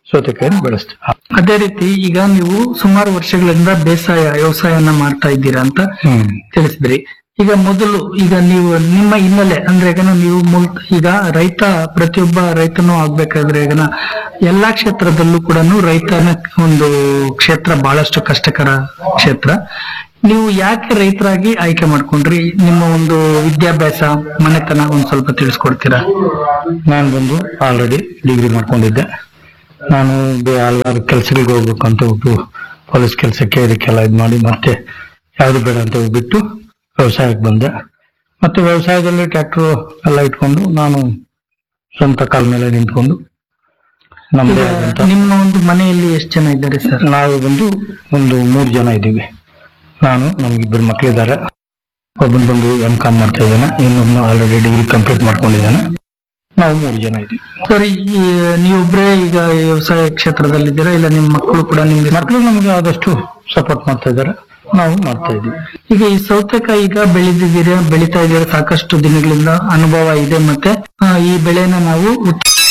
ಸೌತೆಕಾಯಿನ ಬೆಳೆಸ್ತೀವಿ ಅದೇ ರೀತಿ ಈಗ ನೀವು ಸುಮಾರು ವರ್ಷಗಳಿಂದ ಬೇಸಾಯ ವ್ಯವಸಾಯನ ಮಾಡ್ತಾ ಇದ್ದೀರಾ ಅಂತ ಹ್ಮ್ ತಿಳಿಸಿದ್ರಿ ಈಗ ಮೊದಲು ಈಗ ನೀವು ನಿಮ್ಮ ಹಿನ್ನೆಲೆ ಅಂದ್ರೆ ಈಗ ನೀವು ಮೂಲ ಈಗ ರೈತ ಪ್ರತಿಯೊಬ್ಬ ರೈತನು ಆಗ್ಬೇಕಾದ್ರೆ ಈಗ ಎಲ್ಲಾ ಕ್ಷೇತ್ರದಲ್ಲೂ ಕೂಡ ರೈತನ ಒಂದು ಕ್ಷೇತ್ರ ಬಹಳಷ್ಟು ಕಷ್ಟಕರ ಕ್ಷೇತ್ರ ನೀವು ಯಾಕೆ ರೈತರಾಗಿ ಆಯ್ಕೆ ಮಾಡ್ಕೊಂಡ್ರಿ ನಿಮ್ಮ ಒಂದು ವಿದ್ಯಾಭ್ಯಾಸ ಮನೆತನ ಒಂದ್ ಸ್ವಲ್ಪ ತಿಳಿಸ್ಕೊಡ್ತೀರಾ ನಾನು ಬಂದು ಆಲ್ರೆಡಿ ಡಿಗ್ರಿ ಮಾಡ್ಕೊಂಡಿದ್ದೆ ನಾನು ಬೆ- ಹಲವಾರು ಕೆಲಸಗಳಿಗೆ ಹೋಗ್ಬೇಕಂತ ಹೋಗ್ತು ಪೊಲೀಸ್ ಕೆಲಸಕ್ಕೆ ಇದಕ್ಕೆಲ್ಲ ಇದು ಮಾಡಿ ಮತ್ತೆ ಯಾವುದು ಬೇಡ ಅಂತ ಬಿಟ್ಟು ವ್ಯವಸಾಯಕ್ಕೆ ಬಂದೆ ಮತ್ತೆ ವ್ಯವಸಾಯದಲ್ಲಿ ಟ್ರ್ಯಾಕ್ಟರ್ ಎಲ್ಲ ಇಟ್ಕೊಂಡು ನಾನು ಸ್ವಂತ ಕಾಲ ಮೇಲೆ ನಿಂತ್ಕೊಂಡು ನಮ್ಮದೇ ಆದಂತ ನಿಮ್ಮ ಒಂದು ಮನೆಯಲ್ಲಿ ಎಷ್ಟು ಜನ ಇದ್ದಾರೆ ಸರ್ ನಾವು ಬಂದು ಒಂದು ಮೂರು ಜನ ಇದ್ದೀವಿ ನಾನು ನಮ್ಗಿಬ್ಬರು ಮಕ್ಕಳಿದ್ದಾರೆ ಒಬ್ಬನ್ ಬಂದು ಎಂ ಕಾಮ್ ಮಾಡ್ತಾ ಇದ್ದಾನೆ ಇನ್ನೊಬ್ಬನು ಆಲ್ರೆಡಿ ಡಿಗ್ರಿ ಕಂಪ್ಲೀಟ್ ಮಾಡ್ಕೊಂಡಿದ್ದಾನೆ ನಾವು ಮೂರು ಜನ ಇದ್ದೀವಿ ಸರ್ ಈ ನೀವೊಬ್ರೇ ಈಗ ವ್ಯವಸಾಯ ಕ್ಷೇತ್ರದಲ್ಲಿದ್ದೀರಾ ಇಲ್ಲ ನಿಮ್ಮ ಮಕ್ಕಳು ಕೂಡ ನಿಮ್ಗೆ ಮಕ್ಕಳು ನಮಗೆ ಆದಷ್ಟು ಸಪೋರ್ಟ್ ಮಾಡ್ತಾ ಇದ್ದಾರೆ ನಾವು ಮಾಡ್ತಾ ಇದ್ದೀವಿ ಈಗ ಈ ಸೌತೆಕಾಯಿ ಈಗ ಬೆಳೆದಿದ್ದೀರಾ ಬೆಳಿತಾ ಇದ್ದೀರಾ ಸಾಕಷ್ಟು ದಿನಗಳಿಂದ ಅನುಭವ ಇದೆ ಮತ್ತೆ ಆ, ಈ ಬೆಳೆನ ನಾವು ಉತ್-